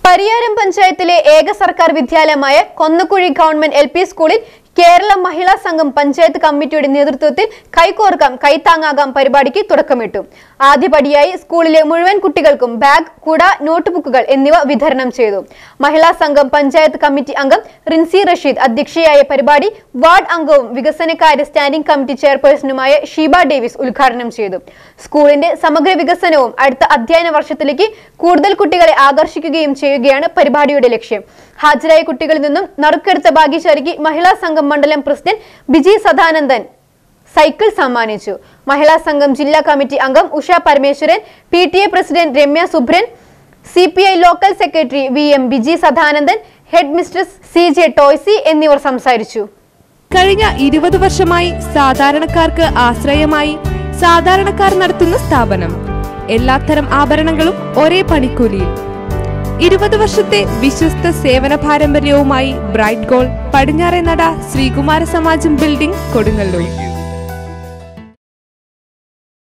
പരിയാരം പഞ്ചായത്തിലെ ഏക സർക്കാർ വിദ്യാലയമായ കൊന്നക്കുഴി ഗവൺമെന്റ് എൽ പി സ്കൂളിൽ കേരള മഹിളാ സംഘം പഞ്ചായത്ത് കമ്മിറ്റിയുടെ നേതൃത്വത്തിൽ കൈകോർക്കാം കൈത്താങ്ങാകാം പരിപാടിക്ക് തുടക്കമിട്ടു ആദ്യപടിയായി സ്കൂളിലെ മുഴുവൻ കുട്ടികൾക്കും ബാഗ് കുട നോട്ട്ബുക്കുകൾ എന്നിവ വിതരണം ചെയ്തു മഹിളാ സംഘം പഞ്ചായത്ത് കമ്മിറ്റി അംഗം റിൻസി റഷീദ് അധ്യക്ഷയായ പരിപാടി വാർഡ് അംഗവും വികസനകാര്യ സ്റ്റാൻഡിംഗ് കമ്മിറ്റി ചെയർപേഴ്സണുമായ ഷീബ ഡേവിസ് ഉദ്ഘാടനം ചെയ്തു സ്കൂളിന്റെ സമഗ്ര വികസനവും അടുത്ത അധ്യയന വർഷത്തിലേക്ക് കൂടുതൽ കുട്ടികളെ ആകർഷിക്കുകയും ചെയ്യുകയാണ് പരിപാടിയുടെ ലക്ഷ്യം ഹാജരായ കുട്ടികളിൽ നിന്നും നറുക്കെടുത്ത ഭാഗ്യശാലിക്ക് മഹിളാ സംഘം മണ്ഡലം പ്രസിഡന്റ് ബിജി സദാനന്ദൻ സൈക്കിൾ സമ്മാനിച്ചു മഹിളാ സംഘം ജില്ലാ കമ്മിറ്റി അംഗം Usha Parameswaran P T A president Ramya Subran C P I local secretary V M Biji Sadanandan head mistress C J Toicy എന്നിവർ സംസാരിച്ചു കഴിഞ്ഞ ഇരുപത് വർഷമായി സാധാരണക്കാർക്ക് ആശ്രയമായി സാധാരണക്കാർ നടത്തുന്ന സ്ഥാപനം എല്ലാത്തരം ആഭരണങ്ങളും ഒരേ പണിക്കൂലിയിൽ ഇരുപത് വർഷത്തെ വിശ്വസ്ത സേവന പാരമ്പര്യവുമായി ബ്രൈറ്റ് ഗോൾ പടിഞ്ഞാറെ നട ശ്രീകുമാര സമാജം ബിൽഡിംഗ് കൊടുങ്ങല്ലൂർ